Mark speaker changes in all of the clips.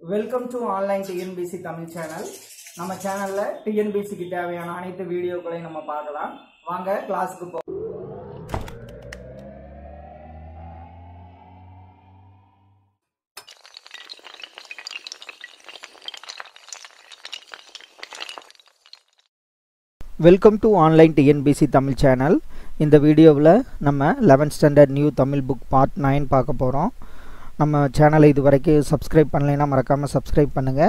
Speaker 1: welcome to online TNPSC Tamil channel நம்ம சேனல்ல டிஎன்பிசிக்கு தேவையான அனைத்து வீடியோக்களையும் நம்ம பார்க்கலாம் வாங்க கிளாஸுக்கு போ welcome to online TNPSC Tamil channel இந்த வீடியோவில் நம்ம 11th standard new Tamil book part nine பார்க்க போகிறோம் நம்ம சேனலை இது வரைக்கும் சப்ஸ்கிரைப் பண்ணலைன்னா மறக்காமல் சப்ஸ்கிரைப் பண்ணுங்கள்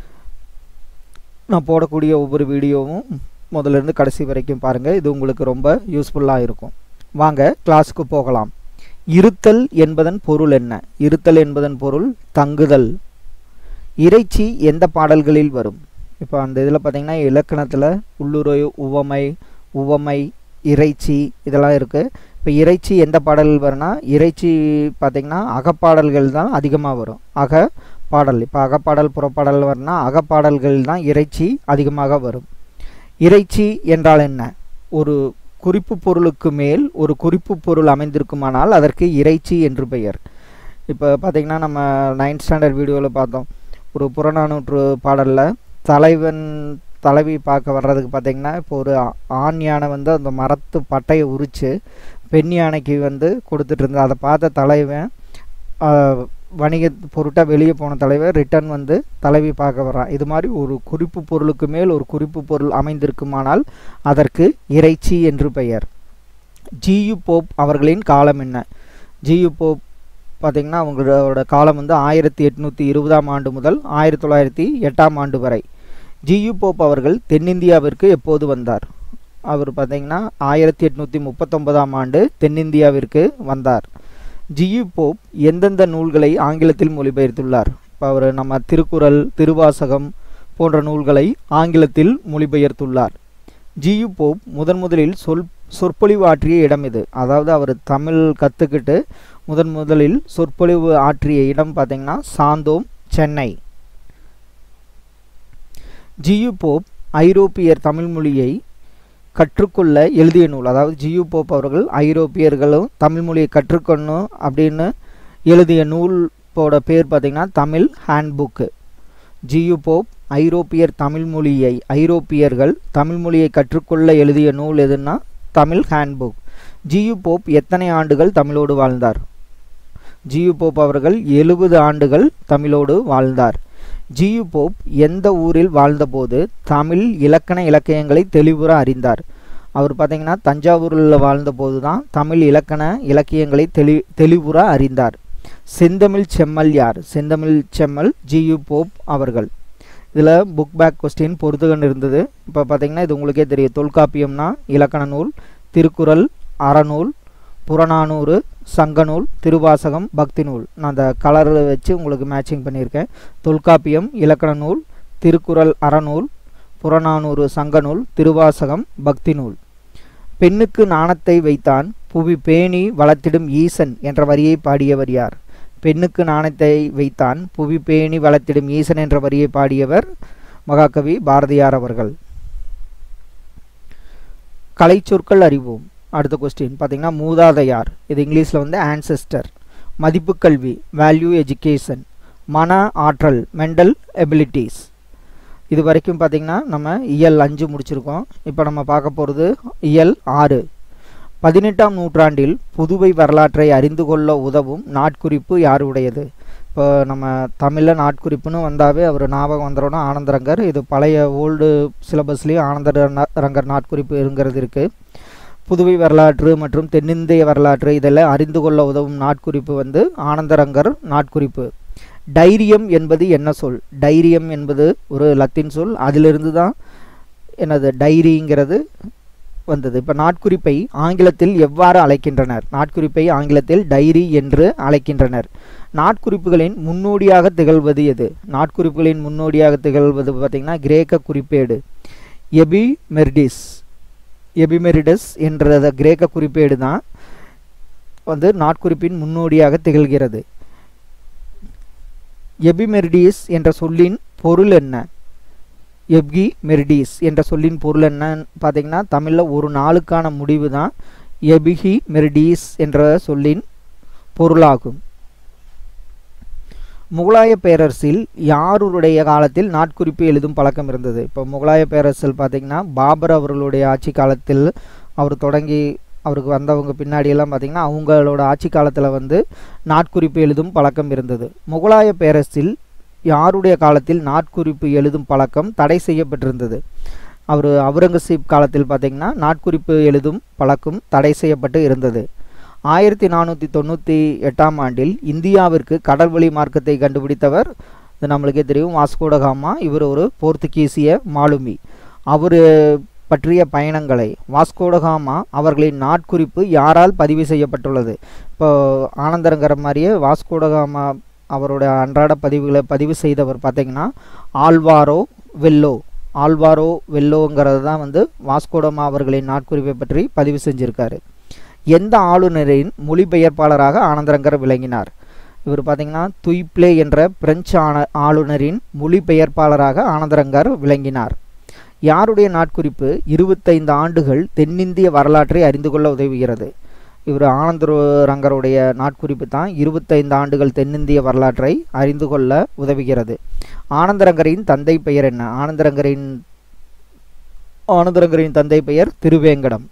Speaker 1: நான் போடக்கூடிய ஒவ்வொரு வீடியோவும் முதல்ல இருந்து கடைசி வரைக்கும் பாருங்கள் இது உங்களுக்கு ரொம்ப யூஸ்ஃபுல்லாக இருக்கும் வாங்க கிளாஸுக்கு போகலாம் இருத்தல் என்பதன் பொருள் என்ன இருத்தல் என்பதன் பொருள் தங்குதல் இறைச்சி எந்த பாடல்களில் வரும் இப்போ அந்த இதில் பார்த்தீங்கன்னா இலக்கணத்தில் உள்ளுரை உவமை உவமை இறைச்சி இதெல்லாம் இருக்குது இப்போ இறைச்சி எந்த பாடல்கள் வரும்னா இறைச்சி பார்த்திங்கன்னா அகப்பாடல்கள் தான் அதிகமாக வரும் அக பாடல் இப்போ அகப்பாடல் புறப்பாடல் வரும்னா அகப்பாடல்கள் தான் இறைச்சி அதிகமாக வரும் இறைச்சி என்றால் என்ன ஒரு குறிப்பு பொருளுக்கு மேல் ஒரு குறிப்பு பொருள் அமைந்திருக்குமானால் அதற்கு இறைச்சி என்று பெயர் இப்போ பார்த்திங்கன்னா நம்ம நைன்த் ஸ்டாண்டர்ட் வீடியோவில் பார்த்தோம் ஒரு புறநானூற்று பாடலில் தலைவன் தலைவி பார்க்க வர்றதுக்கு பார்த்திங்கன்னா இப்போ ஒரு ஆண் யானை வந்து அந்த மரத்து பட்டையை உரித்து பெண் யானைக்கு வந்து கொடுத்துட்டு இருந்தது அதை பார்த்த தலைவன் வணிக பொருட்டாக வெளியே போன தலைவர் ரிட்டர்ன் வந்து தலைவி பார்க்க வர்றான் இது மாதிரி ஒரு குறிப்பு பொருளுக்கு மேல் ஒரு குறிப்பு பொருள் அமைந்திருக்குமானால் அதற்கு இறைச்சி என்று பெயர் ஜியு போப் அவர்களின் காலம் என்ன ஜியு போப் பார்த்திங்கன்னா அவங்களோட காலம் வந்து ஆயிரத்தி எட்நூற்றி இருபதாம் ஆண்டு முதல் ஆயிரத்தி தொள்ளாயிரத்தி எட்டாம் ஆண்டு வரை ஜியு போப் அவர்கள் தென்னிந்தியாவிற்கு எப்போது வந்தார் அவர் பார்த்திங்கன்னா ஆயிரத்தி எட்நூற்றி முப்பத்தொன்பதாம் ஆண்டு தென்னிந்தியாவிற்கு வந்தார் ஜியு போப் எந்தெந்த நூல்களை ஆங்கிலத்தில் மொழிபெயர்த்துள்ளார் இப்போ அவர் நம்ம திருக்குறள் திருவாசகம் போன்ற நூல்களை ஆங்கிலத்தில் மொழிபெயர்த்துள்ளார் ஜியு போப் முதன் முதலில் சொல் சொற்பொழிவு ஆற்றிய இடம் இது அதாவது அவர் தமிழ் கற்றுக்கிட்டு முதன் முதலில் சொற்பொழிவு ஆற்றிய இடம் பார்த்திங்கன்னா சாந்தோம் சென்னை ஜியு போப் ஐரோப்பியர் தமிழ் மொழியை கற்றுக்கொள்ள எழுதிய நூல் அதாவது ஜியு போப் அவர்கள் ஐரோப்பியர்களும் தமிழ் மொழியை கற்றுக்கொள்ளணும் அப்படின்னு எழுதிய நூலோட பேர் பார்த்திங்கன்னா தமிழ் ஹேண்ட்புக்கு ஜியு போப் ஐரோப்பியர் தமிழ் மொழியை ஐரோப்பியர்கள் தமிழ் மொழியை கற்றுக்கொள்ள எழுதிய நூல் எதுன்னா தமிழ் ஹேண்ட்புக் ஜியு போப் எத்தனை ஆண்டுகள் தமிழோடு வாழ்ந்தார் ஜியு போப் அவர்கள் எழுபது ஆண்டுகள் தமிழோடு வாழ்ந்தார் ஜியு போப் எந்த ஊரில் வாழ்ந்தபோது தமிழ் இலக்கண இலக்கியங்களை தெளிவுற அறிந்தார் அவர் பார்த்திங்கன்னா தஞ்சாவூரில் வாழ்ந்தபோது தான் தமிழ் இலக்கண இலக்கியங்களை தெளி தெளிவுற அறிந்தார் செந்தமிழ் செம்மல் யார் செந்தமிழ் செம்மல் ஜியு போப் அவர்கள் இதில் புக் பேக் கொஸ்டின் பொறுத்துகன் இருந்தது இப்போ பார்த்திங்கன்னா இது உங்களுக்கே தெரியும் தொல்காப்பியம்னா இலக்கண நூல் திருக்குறள் அறநூல் புறநானூறு சங்கநூல் திருவாசகம் பக்தி நூல் நான் அந்த கலர் வச்சு உங்களுக்கு மேட்சிங் பண்ணியிருக்கேன் தொல்காப்பியம் இலக்கண நூல் திருக்குறள் அறநூல் புறநானூறு சங்கநூல் திருவாசகம் பக்தி நூல் பெண்ணுக்கு நாணத்தை வைத்தான் புவி பேணி வளர்த்திடும் ஈசன் என்ற வரியை பாடியவர் யார் பெண்ணுக்கு நாணத்தை வைத்தான் புவி பேணி வளர்த்திடும் ஈசன் என்ற வரியை பாடியவர் மகாகவி பாரதியார் அவர்கள் கலை சொற்கள் அறிவோம் அடுத்த கொஸ்டின் பார்த்தீங்கன்னா மூதாதையார் இது இங்கிலீஷில் வந்து ஆன்செஸ்டர் மதிப்பு கல்வி வேல்யூ எஜுகேஷன் மன ஆற்றல் மெண்டல் எபிலிட்டிஸ் இது வரைக்கும் பார்த்திங்கன்னா நம்ம இயல் அஞ்சு முடிச்சிருக்கோம் இப்போ நம்ம பார்க்க போகிறது இயல் ஆறு பதினெட்டாம் நூற்றாண்டில் புதுவை வரலாற்றை அறிந்து கொள்ள உதவும் நாட்குறிப்பு யாருடையது இப்போ நம்ம தமிழில் நாட்குறிப்புன்னு வந்தாவே அவர் ஞாபகம் வந்துடணும் ஆனந்தரங்கர் இது பழைய ஓல்டு சிலபஸ்லேயும் ஆனந்த ரங்கர் நாட்குறிப்பு இருங்கிறது இருக்குது புதுவை வரலாற்று மற்றும் தென்னிந்திய வரலாற்று இதெல்லாம் அறிந்து கொள்ள உதவும் நாட்குறிப்பு வந்து ஆனந்தரங்கர் நாட்குறிப்பு டைரியம் என்பது என்ன சொல் டைரியம் என்பது ஒரு லத்தீன் சொல் அதிலிருந்து தான் என்னது டைரிங்கிறது வந்தது இப்போ நாட்குறிப்பை ஆங்கிலத்தில் எவ்வாறு அழைக்கின்றனர் நாட்குறிப்பை ஆங்கிலத்தில் டைரி என்று அழைக்கின்றனர் நாட்குறிப்புகளின் முன்னோடியாக திகழ்வது எது நாட்குறிப்புகளின் முன்னோடியாக திகழ்வது பார்த்திங்கன்னா கிரேக்க குறிப்பேடு எபி மெர்டிஸ் எபிமெரிடஸ் என்ற கிரேக்க குறிப்பேடு தான் வந்து நாட்குறிப்பின் முன்னோடியாக திகழ்கிறது எபிமெரிடிஸ் என்ற சொல்லின் பொருள் என்ன எப்கி மெரிடிஸ் என்ற சொல்லின் பொருள் என்னன்னு பார்த்தீங்கன்னா தமிழில் ஒரு நாளுக்கான முடிவு தான் எபிகி மெரிடிஸ் என்ற சொல்லின் பொருளாகும் முகலாய பேரரசில் யாருடைய காலத்தில் நாட்குறிப்பு எழுதும் பழக்கம் இருந்தது இப்போ முகலாய பேரரசில் பார்த்திங்கன்னா பாபர் அவர்களுடைய ஆட்சி காலத்தில் அவர் தொடங்கி அவருக்கு வந்தவங்க பின்னாடியெல்லாம் பார்த்திங்கன்னா அவங்களோட ஆட்சி காலத்தில் வந்து நாட்குறிப்பு எழுதும் பழக்கம் இருந்தது முகலாய பேரரசில் யாருடைய காலத்தில் நாட்குறிப்பு எழுதும் பழக்கம் தடை செய்யப்பட்டிருந்தது அவர் அவுரங்கசீப் காலத்தில் பார்த்திங்கன்னா நாட்குறிப்பு எழுதும் பழக்கம் தடை செய்யப்பட்டு இருந்தது ஆயிரத்தி நானூற்றி தொண்ணூற்றி எட்டாம் ஆண்டில் இந்தியாவிற்கு கடல்வழி மார்க்கத்தை கண்டுபிடித்தவர் இது நம்மளுக்கே தெரியும் வாஸ்கோடகாமா இவர் ஒரு போர்த்துகீசிய மாலுமி அவர் பற்றிய பயணங்களை வாஸ்கோடகாமா அவர்களின் நாட்குறிப்பு யாரால் பதிவு செய்யப்பட்டுள்ளது இப்போ ஆனந்தரங்கிற மாதிரியே வாஸ்கோடகாமா அவரோட அன்றாட பதிவுகளை பதிவு செய்தவர் பார்த்திங்கன்னா ஆல்வாரோ வெல்லோ ஆல்வாரோ வெல்லோங்கிறது தான் வந்து வாஸ்கோடமா அவர்களின் நாட்குறிப்பை பற்றி பதிவு செஞ்சுருக்காரு எந்த ஆளுநரின் மொழிபெயர்ப்பாளராக ஆனந்தரங்கர் விளங்கினார் இவர் பார்த்தீங்கன்னா துய்ப்ளே என்ற பிரெஞ்சு ஆன ஆளுநரின் மொழிபெயர்ப்பாளராக ஆனந்தரங்கர் விளங்கினார் யாருடைய நாட்குறிப்பு இருபத்தைந்து ஆண்டுகள் தென்னிந்திய வரலாற்றை அறிந்து கொள்ள உதவுகிறது இவர் ஆனந்த ரங்கருடைய நாட்குறிப்பு தான் இருபத்தைந்து ஆண்டுகள் தென்னிந்திய வரலாற்றை அறிந்து கொள்ள உதவுகிறது ஆனந்தரங்கரின் தந்தை பெயர் என்ன ஆனந்தரங்கரின் ஆனந்தரங்கரின் தந்தை பெயர் திருவேங்கடம்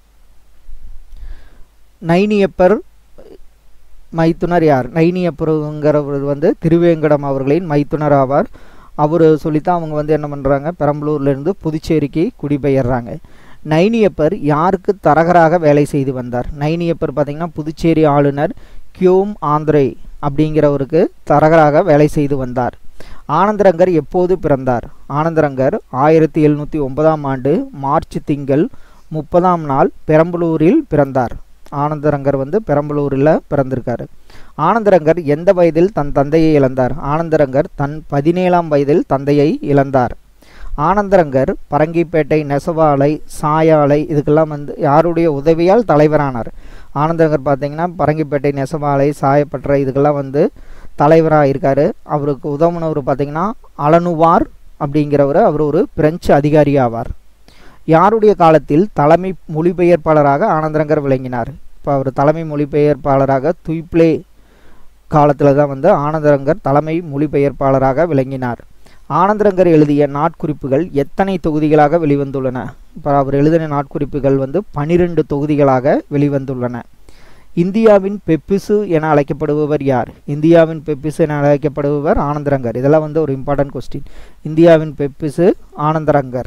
Speaker 1: நைனியப்பர் மைத்துனர் யார் நைனியப்பருங்கிறவர் வந்து திருவேங்கடம் அவர்களின் மைத்துனர் ஆவார் அவர் சொல்லித்தான் அவங்க வந்து என்ன பண்ணுறாங்க பெரம்பலூர்லேருந்து புதுச்சேரிக்கு குடிபெயர்றாங்க நைனியப்பர் யாருக்கு தரகராக வேலை செய்து வந்தார் நைனியப்பர் பார்த்திங்கன்னா புதுச்சேரி ஆளுநர் கியோம் ஆந்திரே அப்படிங்கிறவருக்கு தரகராக வேலை செய்து வந்தார் ஆனந்தரங்கர் எப்போது பிறந்தார் ஆனந்தரங்கர் ஆயிரத்தி எழுநூற்றி ஒன்பதாம் ஆண்டு மார்ச் திங்கள் முப்பதாம் நாள் பெரம்பலூரில் பிறந்தார் ஆனந்தரங்கர் வந்து பெரம்பலூரில் பிறந்திருக்காரு ஆனந்தரங்கர் எந்த வயதில் தன் தந்தையை இழந்தார் ஆனந்தரங்கர் தன் பதினேழாம் வயதில் தந்தையை இழந்தார் ஆனந்தரங்கர் பரங்கிப்பேட்டை நெசவாலை சாயாலை இதுக்கெல்லாம் வந்து யாருடைய உதவியால் தலைவரானார் ஆனந்தரங்கர் பார்த்தீங்கன்னா பரங்கிப்பேட்டை நெசவாலை சாயப்பற்ற இதுக்கெல்லாம் வந்து தலைவராக இருக்கார் அவருக்கு உதவுனவர் பார்த்தீங்கன்னா அலனுவார் அப்படிங்கிறவர் அவர் ஒரு பிரெஞ்சு அதிகாரி ஆவார் யாருடைய காலத்தில் தலைமை மொழிபெயர்ப்பாளராக ஆனந்தரங்கர் விளங்கினார் இப்போ அவர் தலைமை மொழிபெயர்ப்பாளராக துய்ப்ளே காலத்தில் தான் வந்து ஆனந்தரங்கர் தலைமை மொழிபெயர்ப்பாளராக விளங்கினார் ஆனந்தரங்கர் எழுதிய நாட்குறிப்புகள் எத்தனை தொகுதிகளாக வெளிவந்துள்ளன இப்போ அவர் எழுதின நாட்குறிப்புகள் வந்து பனிரெண்டு தொகுதிகளாக வெளிவந்துள்ளன இந்தியாவின் பெப்பிசு என அழைக்கப்படுபவர் யார் இந்தியாவின் பெப்பிசு என அழைக்கப்படுபவர் ஆனந்தரங்கர் இதெல்லாம் வந்து ஒரு இம்பார்ட்டன்ட் கொஸ்டின் இந்தியாவின் பெப்பிசு ஆனந்தரங்கர்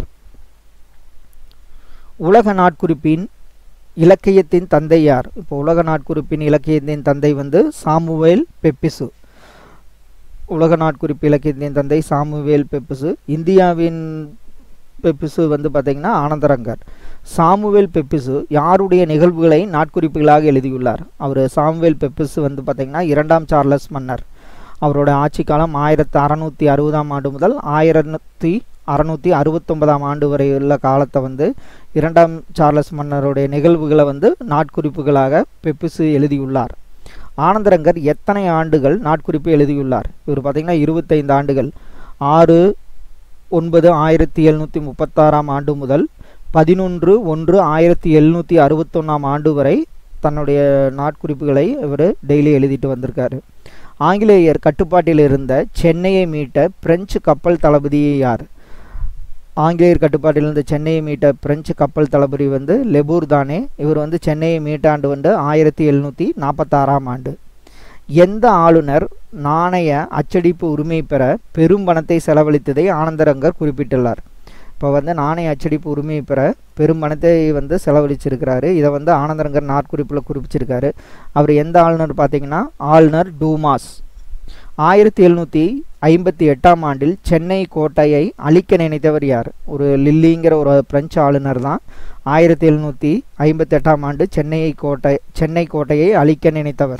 Speaker 1: உலக நாட்குறிப்பின் இலக்கியத்தின் தந்தை யார் இப்போ உலக நாட்குறிப்பின் இலக்கியத்தின் தந்தை வந்து சாமுவேல் பெப்பிசு உலக நாட்குறிப்பு இலக்கியத்தின் தந்தை சாமுவேல் பெப்பிசு இந்தியாவின் பெப்பிசு வந்து பார்த்திங்கன்னா ஆனந்தரங்கர் சாமுவேல் பெப்பிசு யாருடைய நிகழ்வுகளை நாட்குறிப்புகளாக எழுதியுள்ளார் அவர் சாமுவேல் பெப்பிசு வந்து பார்த்திங்கன்னா இரண்டாம் சார்லஸ் மன்னர் அவரோட ஆட்சி காலம் ஆயிரத்தி அறநூற்றி அறுபதாம் ஆண்டு முதல் ஆயிரத்தி அறநூற்றி அறுபத்தொன்பதாம் ஆண்டு வரை உள்ள காலத்தை வந்து இரண்டாம் சார்லஸ் மன்னருடைய நிகழ்வுகளை வந்து நாட்குறிப்புகளாக பெப்பிசு எழுதியுள்ளார் ஆனந்தரங்கர் எத்தனை ஆண்டுகள் நாட்குறிப்பு எழுதியுள்ளார் இவர் பார்த்திங்கன்னா இருபத்தைந்து ஆண்டுகள் ஆறு ஒன்பது ஆயிரத்தி எழுநூற்றி முப்பத்தாறாம் ஆண்டு முதல் பதினொன்று ஒன்று ஆயிரத்தி எழுநூற்றி அறுபத்தொன்னாம் ஆண்டு வரை தன்னுடைய நாட்குறிப்புகளை இவர் டெய்லி எழுதிட்டு வந்திருக்காரு ஆங்கிலேயர் கட்டுப்பாட்டில் இருந்த சென்னையை மீட்ட பிரெஞ்சு கப்பல் தளபதி யார் ஆங்கிலேயர் கட்டுப்பாட்டில் இருந்த சென்னையை மீட்ட பிரெஞ்சு கப்பல் தளபதி வந்து லெபூர் தானே இவர் வந்து சென்னையை மீட்ட ஆண்டு வந்து ஆயிரத்தி எழுநூற்றி நாற்பத்தாறாம் ஆண்டு எந்த ஆளுநர் நாணய அச்சடிப்பு உரிமை பெற பெரும் பணத்தை செலவழித்ததை ஆனந்தரங்கர் குறிப்பிட்டுள்ளார் இப்போ வந்து நாணய அச்சடிப்பு உரிமை பெற பெரும் பணத்தை வந்து செலவழிச்சிருக்கிறாரு இதை வந்து ஆனந்தரங்கர் நாட்குறிப்பில் குறிப்பிச்சிருக்காரு அவர் எந்த ஆளுநர் பார்த்தீங்கன்னா ஆளுநர் டூமாஸ் ஆயிரத்தி எழுநூற்றி ஐம்பத்தி எட்டாம் ஆண்டில் சென்னை கோட்டையை அழிக்க நினைத்தவர் யார் ஒரு லில்லிங்கிற ஒரு பிரெஞ்சு ஆளுநர் தான் ஆயிரத்தி எழுநூற்றி ஐம்பத்தி எட்டாம் ஆண்டு சென்னையை கோட்டை சென்னை கோட்டையை அழிக்க நினைத்தவர்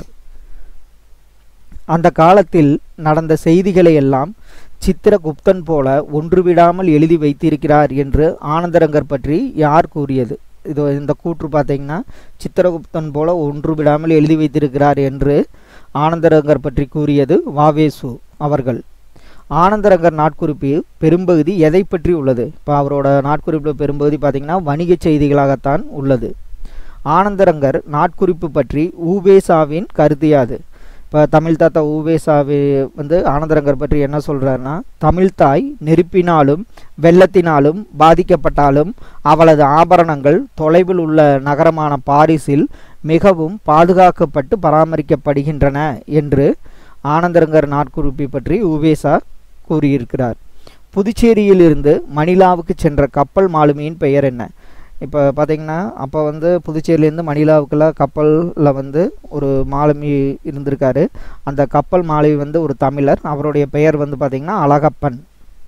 Speaker 1: அந்த காலத்தில் நடந்த செய்திகளை எல்லாம் சித்திரகுப்தன் போல ஒன்றுவிடாமல் எழுதி வைத்திருக்கிறார் என்று ஆனந்தரங்கர் பற்றி யார் கூறியது இது இந்த கூற்று பார்த்தீங்கன்னா சித்திரகுப்தன் போல ஒன்று விடாமல் எழுதி வைத்திருக்கிறார் என்று ஆனந்தரங்கர் பற்றி கூறியது வாவேசு அவர்கள் ஆனந்தரங்கர் நாட்குறிப்பு பெரும்பகுதி எதை பற்றி உள்ளது இப்போ அவரோட நாட்குறிப்பில் பெரும்பகுதி பார்த்திங்கன்னா வணிக செய்திகளாகத்தான் உள்ளது ஆனந்தரங்கர் நாட்குறிப்பு பற்றி ஊபேசாவின் கருத்து யாது இப்போ தமிழ் தாத்தா ஊவேசாவி வந்து ஆனந்தரங்கர் பற்றி என்ன சொல்கிறாருன்னா தமிழ்தாய் நெருப்பினாலும் வெள்ளத்தினாலும் பாதிக்கப்பட்டாலும் அவளது ஆபரணங்கள் தொலைவில் உள்ள நகரமான பாரிஸில் மிகவும் பாதுகாக்கப்பட்டு பராமரிக்கப்படுகின்றன என்று ஆனந்தரங்கர் நாட்குறிப்பை பற்றி உவேசா கூறியிருக்கிறார் புதுச்சேரியிலிருந்து மணிலாவுக்கு சென்ற கப்பல் மாலுமியின் பெயர் என்ன இப்போ பார்த்தீங்கன்னா அப்போ வந்து புதுச்சேரியிலேருந்து மணிலாவுக்குள்ள கப்பலில் வந்து ஒரு மாலுமி இருந்திருக்காரு அந்த கப்பல் மாலுமி வந்து ஒரு தமிழர் அவருடைய பெயர் வந்து பார்த்திங்கன்னா அழகப்பன்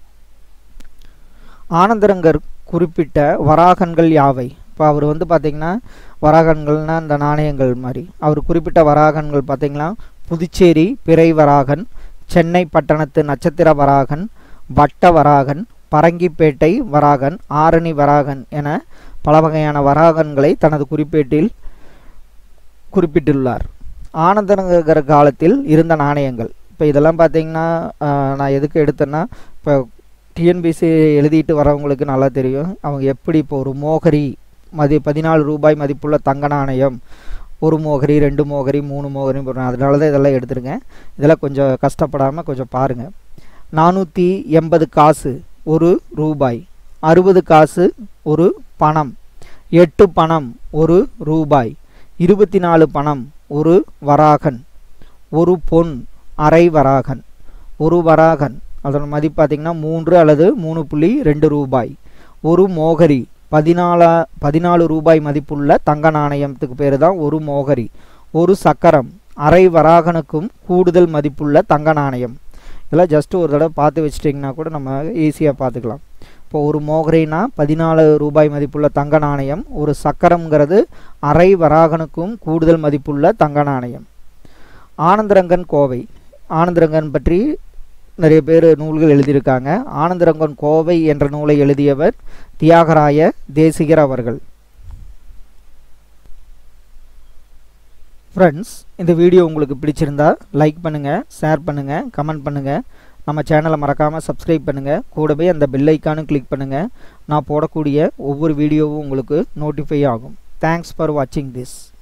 Speaker 1: ஆனந்தரங்கர் குறிப்பிட்ட வராகன்கள் யாவை இப்போ அவர் வந்து பார்த்திங்கன்னா வராகன்கள்னா இந்த நாணயங்கள் மாதிரி அவர் குறிப்பிட்ட வராகன்கள் பார்த்திங்கன்னா புதுச்சேரி பிறை வராகன் சென்னை பட்டணத்து நட்சத்திர வராகன் வட்ட வராகன் பரங்கிப்பேட்டை வராகன் ஆரணி வராகன் என பல வகையான வராகன்களை தனது குறிப்பேட்டில் குறிப்பிட்டுள்ளார் ஆனந்தநகர் காலத்தில் இருந்த நாணயங்கள் இப்போ இதெல்லாம் பார்த்தீங்கன்னா நான் எதுக்கு எடுத்தேன்னா இப்போ டிஎன்பிசி எழுதிட்டு வரவங்களுக்கு நல்லா தெரியும் அவங்க எப்படி இப்போ ஒரு மோகரி மதி பதினாலு ரூபாய் மதிப்புள்ள தங்க நாணயம் ஒரு மோகரி ரெண்டு மோகரி மூணு மோகரி போடுறேன் அதனால தான் இதெல்லாம் எடுத்துருக்கேன் இதெல்லாம் கொஞ்சம் கஷ்டப்படாமல் கொஞ்சம் பாருங்கள் நானூற்றி எண்பது காசு ஒரு ரூபாய் அறுபது காசு ஒரு பணம் எட்டு பணம் ஒரு ரூபாய் இருபத்தி நாலு பணம் ஒரு வராகன் ஒரு பொன் அரை வராகன் ஒரு வராகன் அதோட மதிப்பு பார்த்திங்கன்னா மூன்று அல்லது மூணு புள்ளி ரெண்டு ரூபாய் ஒரு மோகரி பதினாலா பதினாலு ரூபாய் மதிப்புள்ள தங்க நாணயத்துக்கு பேர் தான் ஒரு மோகரி ஒரு சக்கரம் அரை வராகனுக்கும் கூடுதல் மதிப்புள்ள தங்க நாணயம் இதெல்லாம் ஜஸ்ட் ஒரு தடவை பார்த்து வச்சிட்டிங்கன்னா கூட நம்ம ஈஸியாக பார்த்துக்கலாம் இப்போ ஒரு மோகரினா பதினாலு ரூபாய் மதிப்புள்ள தங்க நாணயம் ஒரு சக்கரம்ங்கிறது அரை வராகனுக்கும் கூடுதல் மதிப்புள்ள தங்க நாணயம் ஆனந்தரங்கன் கோவை ஆனந்தரங்கன் பற்றி நிறைய பேர் நூல்கள் எழுதியிருக்காங்க ஆனந்தரங்கன் கோவை என்ற நூலை எழுதியவர் தியாகராய தேசிகர் அவர்கள் ஃப்ரெண்ட்ஸ் இந்த வீடியோ உங்களுக்கு பிடிச்சிருந்தா லைக் பண்ணுங்கள் ஷேர் பண்ணுங்கள் கமெண்ட் பண்ணுங்கள் நம்ம சேனலை மறக்காமல் சப்ஸ்கிரைப் பண்ணுங்கள் கூடவே அந்த பெல் ஐக்கானும் கிளிக் பண்ணுங்கள் நான் போடக்கூடிய ஒவ்வொரு வீடியோவும் உங்களுக்கு நோட்டிஃபை ஆகும் தேங்க்ஸ் ஃபார் வாட்சிங் திஸ்